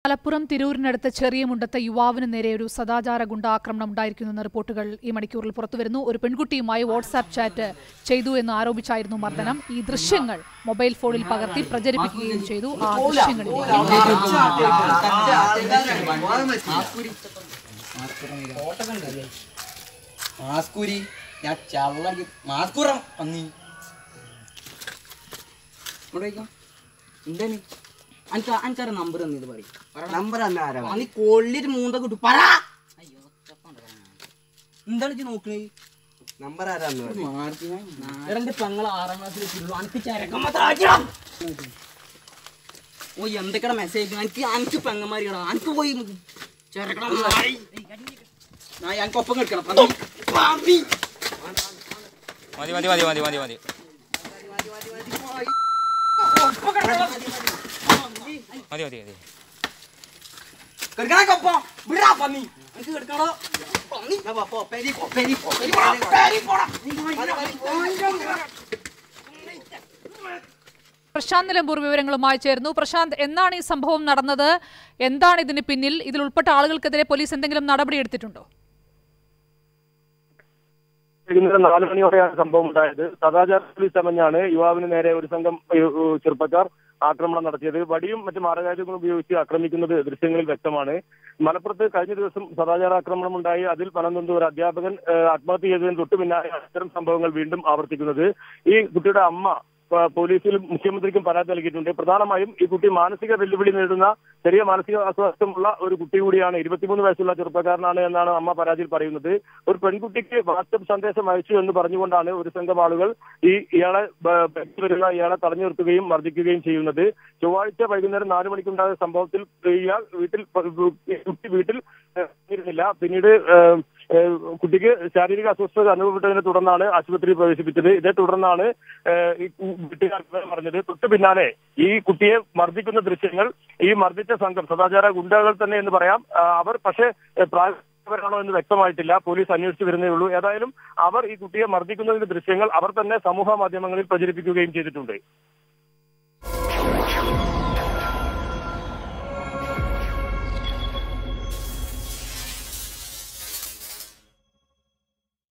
മലപ്പുറം തിരൂരിനടുത്ത് ചെറിയ മുണ്ടത്ത് യുവാവിന് നേരെ ഒരു സദാചാര ഗുണ്ടാക്രമണം ഉണ്ടായിരിക്കുന്നെന്ന റിപ്പോർട്ടുകൾ ഈ മണിക്കൂറിൽ പുറത്തുവരുന്നു ഒരു പെൺകുട്ടിയുമായി വാട്സാപ്പ് ചാറ്റ് ചെയ്തു എന്ന് ആരോപിച്ചായിരുന്നു മർദ്ദനം ഈ ദൃശ്യങ്ങൾ മൊബൈൽ ഫോണിൽ പകർത്തി പ്രചരിപ്പിക്കുകയും ചെയ്തു ആ ദൃശ്യങ്ങളിലേക്ക് മാസ്കൂരി ഞാൻ ചള്ളി മാസ്കൂറം പന്നി എന്താണ് അനക്ക് അനക്കാരെ നമ്പർ തന്നിത് പറയും നമ്പർ തന്നെ ആരാ നീ കൊള്ളിട്ട് മൂന്ത കിട്ടും പറ എന്താണ് ഇജ്ജ് നോക്കണേ നമ്പർ ആരാന്ന് പറ. എന്റെ പെങ്ങൾ ആറാം ക്ലാസ്സിൽ എത്തിയുള്ളൂ അനക്ക് ചരക്കം മാത്രം ആക്കിടാം. ഓ എന്തൊക്കെയാണ് മെസ്സേജ് എനിക്ക് അനക്ക് പെങ്ങന്മാരിക്കടാ അനക്ക് പോയി ചരക്കണം ഞാൻ എനിക്ക് ഒപ്പം കിടക്കണം പന്നി. പാമ്പി. മതി മതി മതി മതി മതി മതി മതി മതി മതി കിടക്കണൊക്കെ ഒപ്പം വിടാ പന്നി എനിക്ക് കിടക്കണോ പന്നി എന്നാ പോ, പോ, പെരി പോ, പെരി പോ, പെരി പോടാ, പോ. പേരി പോടാ. പ്രശാന്ത് നിലമ്പൂർ വിവരങ്ങളുമായി ചേർന്നു പ്രശാന്ത് എന്നാണ് ഈ സംഭവം നടന്നത് എന്താണ് ഇതിന് പിന്നിൽ ഇതിൽ ഉൾപ്പെട്ട ആളുകൾക്കെതിരെ പോലീസ് എന്തെങ്കിലും നടപടിയെടുത്തിട്ടുണ്ടോ വൈകുന്നേരം നാല് മണിയോടെയാണ് സംഭവം ഉണ്ടായത് സദാചാര പോലീസ് ചമഞ്ഞാണ് യുവാവിന് നേരെ ഒരു സംഘം ഏഹ്, ഏഹ്, ചെറുപ്പക്കാർ ആക്രമണം നടത്തിയത് വടിയും മറ്റു മാരകായുധങ്ങളും ഉപയോഗിച്ച് ആക്രമിക്കുന്നത് ദൃശ്യങ്ങളിൽ വ്യക്തമാണ് മലപ്പുറത്ത് കഴിഞ്ഞ ദിവസം സദാചാര ആക്രമണം ഉണ്ടായി അതിൽ പണം നൊന്ത് ഒരു അധ്യാപകൻ ഏഹ്, ആത്മഹത്യ ചെയ്തതിന് തൊട്ടു പിന്നാലെ അത്തരം സംഭവങ്ങൾ വീണ്ടും ആവർത്തിക്കുന്നത് ഈ കുട്ടിയുടെ അമ്മ പ- പോലീസിലും മുഖ്യമന്ത്രിക്കും പരാതി നൽകിയിട്ടുണ്ട് പ്രധാനമായും ഈ കുട്ടി മാനസിക വെല്ലുവിളി നേരിടുന്ന ചെറിയ മാനസിക അസ്വാസ്ഥ്യമുള്ള ഒരു കുട്ടി കൂടിയാണ് ഇരുപത്തിമൂന്ന് വയസ്സുള്ള ചെറുപ്പക്കാരനാണ് എന്നാണ് അമ്മ പരാതിയിൽ പറയുന്നത് ഒരു പെൺകുട്ടിക്ക് വാട്സപ്പ് സന്ദേശം അയച്ചു എന്ന് പറഞ്ഞുകൊണ്ടാണ് ഒരു സംഘം ആളുകൾ ഈ ഇയാളെ ബ- ബൈക്കിൽ വരുന്ന ഇയാളെ തടഞ്ഞു നിർത്തുകയും മർദ്ദിക്കുകയും ചെയ്യുന്നത് ചൊവ്വാഴ്ച വൈകുന്നേരം നാല് മണിക്കുണ്ടായ സംഭവത്തിൽ ഇയാൾ വീട്ടിൽ പ- കുട്ടി വീട്ടിൽ ഏഹ്, ഇരുന്നില്ല പിന്നീട് ഏഹ്, ഏഹ്, കുട്ടിക്ക് ശാരീരിക അസ്വസ്ഥത അനുഭവപ്പെട്ടതിനെ തുടർന്നാണ് ആശുപത്രിയിൽ പ്രവേശിപ്പിച്ചത് ഇതേ തുടർന്നാണ് ഏഹ്, ഈ വീട്ടുകാർ വിവരം പറഞ്ഞത് തൊട്ടു പിന്നാലെ ഈ കുട്ടിയെ മർദ്ദിക്കുന്ന ദൃശ്യങ്ങൾ ഈ മർദ്ദിച്ച സംഘം സദാചാര ഗുണ്ടകൾ തന്നെ എന്ന് പറയാം ആ, അവർ പക്ഷേ ഏഹ്, പ്രായമായവരാണോ എന്ന് വ്യക്തമായിട്ടില്ല പോലീസ് അന്വേഷിച്ചു വരുന്നേ ഉള്ളൂ ഏതായാലും അവർ ഈ കുട്ടിയെ മർദ്ദിക്കുന്നതിന്റെ ദൃശ്യങ്ങൾ അവർ തന്നെ സമൂഹ മാധ്യമങ്ങളിൽ പ്രചരിപ്പിക്കുകയും ചെയ്തിട്ടുണ്ട്